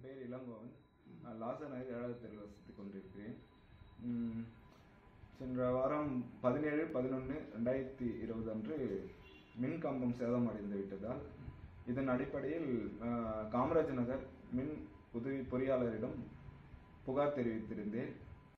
பெயர் இளங்கோவன் நான் லாசா நகர் ஏழாவது தெருவில் வசித்துக் கொண்டிருக்கிறேன் ம், சென்ற வாரம் பதினேழு பதினொன்று ரெண்டாயிரத்தி இருபது அன்று மின் கம்பம் சேதமடைந்து விட்டதால் இதன் அடிப்படையில் ஆஹ், காமராஜ் நகர் மின் உதவி பொறியாளரிடம் புகார் தெரிவித்திருந்தேன்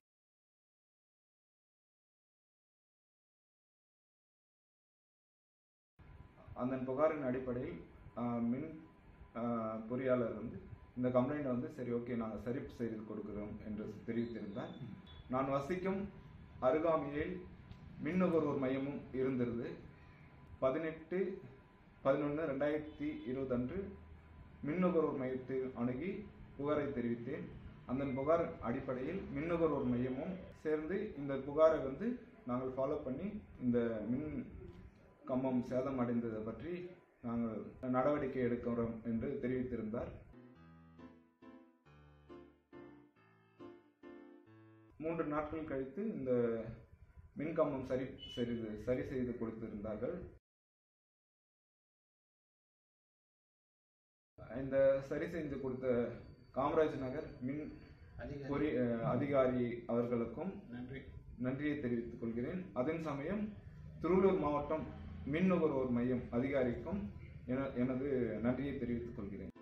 அந்த புகாரின் அடிப்படையில் ஆஹ், மின் ஆஹ், பொறியாளர் வந்து இந்த கம்ப்ளைண்ட்டை வந்து சரி ஓகே நாங்கள் சரி செய்து கொடுக்கிறோம் என்று தெரிவித்திருந்தார் நான் வசிக்கும் அருகாமையில் மின் நுகர்வோர் மையமும் இருந்தது பதினெட்டு பதினொன்று ரெண்டாயிரத்தி இருபது அன்று மின் நுகர்வோர் மையத்தை அணுகி புகாரை தெரிவித்தேன் அந்த புகார் அடிப்படையில் மின் நுகர்வோர் மையமும் சேர்ந்து இந்த புகாரை வந்து நாங்கள் ஃபாலோ பண்ணி இந்த மின் கம்பம் சேதம் அடைந்ததை பற்றி நாங்கள் நடவடிக்கை எடுக்கிறோம் என்று தெரிவித்திருந்தார் மூன்று நாட்கள் கழித்து இந்த மின்கம்பம் சரி சரி சரி செய்து கொடுத்திருந்தார்கள் இந்த சரி செய்து கொடுத்த காமராஜ் நகர் மின் அதிகாரி. பொறி அஹ், அதிகாரி அவர்களுக்கும் நன்றி நன்றியை தெரிவித்துக் கொள்கிறேன் அதே சமயம் திருவள்ளூர் மாவட்டம் மின் நுகர்வோர் மையம் அதிகாரிக்கும் என- எனது நன்றியை தெரிவித்துக் கொள்கிறேன்